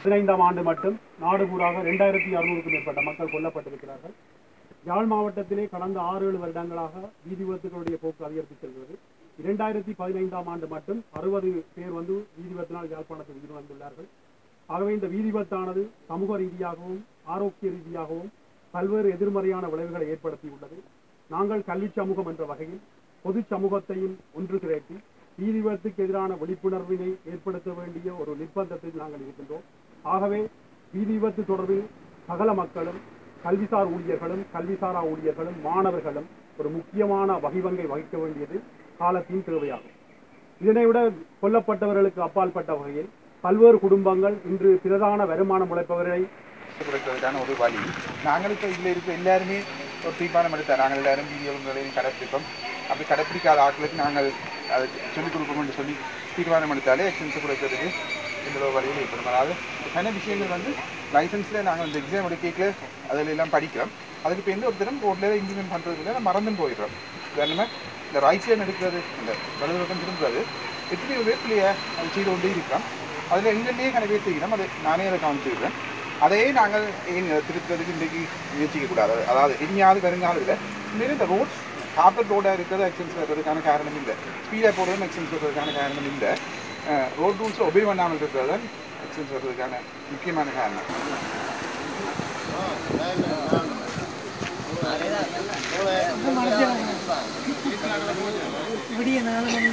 பதினைந்தாம் ஆண்டு மட்டும் நாடு கூறாக ரெண்டாயிரத்தி அறுநூறுக்கும் மேற்பட்ட மக்கள் கொல்லப்பட்டிருக்கிறார்கள் யாழ் மாவட்டத்திலே கடந்த ஆறு ஏழு வருடங்களாக வீதி விபத்துகளுடைய போக்கு அதிகரித்து செல்கிறது இரண்டாயிரத்தி பதினைந்தாம் ஆண்டு மட்டும் அறுபது பேர் வந்து வீதி விபத்தினால் யாழ்ப்பாணத்தில் உயிர் வந்துள்ளார்கள் ஆகவே இந்த வீதி விபத்தானது சமூக ரீதியாகவும் ஆரோக்கிய ரீதியாகவும் பல்வேறு எதிர்மறையான விளைவுகளை ஏற்படுத்தியுள்ளது நாங்கள் கல்வி சமூகம் என்ற வகையில் பொது சமூகத்தையும் ஒன்று திரட்டி வீதி விபத்துக்கு எதிரான விழிப்புணர்வினை ஏற்படுத்த வேண்டிய ஒரு நிர்பந்தத்தில் நாங்கள் இருக்கின்றோம் ஆகவே வீதி விபத்து தொடர்பில் சகல மக்களும் கல்விசார் ஊழியர்களும் கல்விசாரா ஊழியர்களும் மாணவர்களும் ஒரு முக்கியமான வகிவங்கை வகிக்க வேண்டியது காலத்தின் தேவையாகும் இதனை விட கொல்லப்பட்டவர்களுக்கு அப்பாற்பட்ட வகையில் பல்வேறு குடும்பங்கள் இன்று பிரதான வருமானம் உழைப்பவர்களை கொடுக்கிறதுக்கான ஒரு வழி நாங்கள் இப்போ இதில் இருக்க எல்லாருமே ஒரு தீர்மானம் எடுத்தார் நாங்கள் எல்லாரும் வீடியோ ஒழுங்குகளையும் கடைப்பிடிப்போம் அப்படி கடைப்பிடிக்காத ஆட்களுக்கு நாங்கள் அதை சொல்லிக் கொடுப்போம்னு சொல்லி தீர்மானம் எடுத்தாலே எக்ஸ்பென்ஸை குறைக்கிறதுக்கு இந்த ஒரு வழியில் ஏற்படும் அதாவது என்ன விஷயங்கள் வந்து லைசன்ஸில் நாங்கள் இந்த எக்ஸாம் எடுக்க அதில் எல்லாம் படிக்கிறோம் அதுக்கு இப்போ எந்த ஒரு தினம் ரோட்டில் இம்ப்ளிமெண்ட் பண்ணுறதுல மறந்தும் போயிடுறோம் உதாரணமாக இந்த ரைட் சைடு எடுக்கிறது இந்த வலது பக்கம் திரும்புறது எத்தனையோ பேர் பிள்ளைய அது செய்து கொண்டே இருக்கிறோம் அதில் எங்கள்லேயே கணக்கு பேர் செய்கிறோம் அதை நானே அதை கவனிச்சுக்கிறேன் அதையே நாங்கள் ஏன் திருத்துறதுக்கு இன்றைக்கு முயற்சிக்க கூடாது அதாவது இனியாவது வருங்காலத்தில் உண்மையிலே இந்த ரோட்ஸ் காப்பர் ரோடாக இருக்கிறது ஆக்சிடென்ட்ஸ் வர்றதுக்கான காரணம் இல்லை ஸ்பீடாக போகிறதும் ஆக்சிடென்ட்ஸ் வர்றதுக்கான காரணம் இல்லை ரோட் ரூல்ஸை ஒபே பண்ணாமல் இருக்கிறது தான் ஆக்சிடென்ட்ஸ் வர்றதுக்கான முக்கியமான காரணம் விடிய நாலு மணி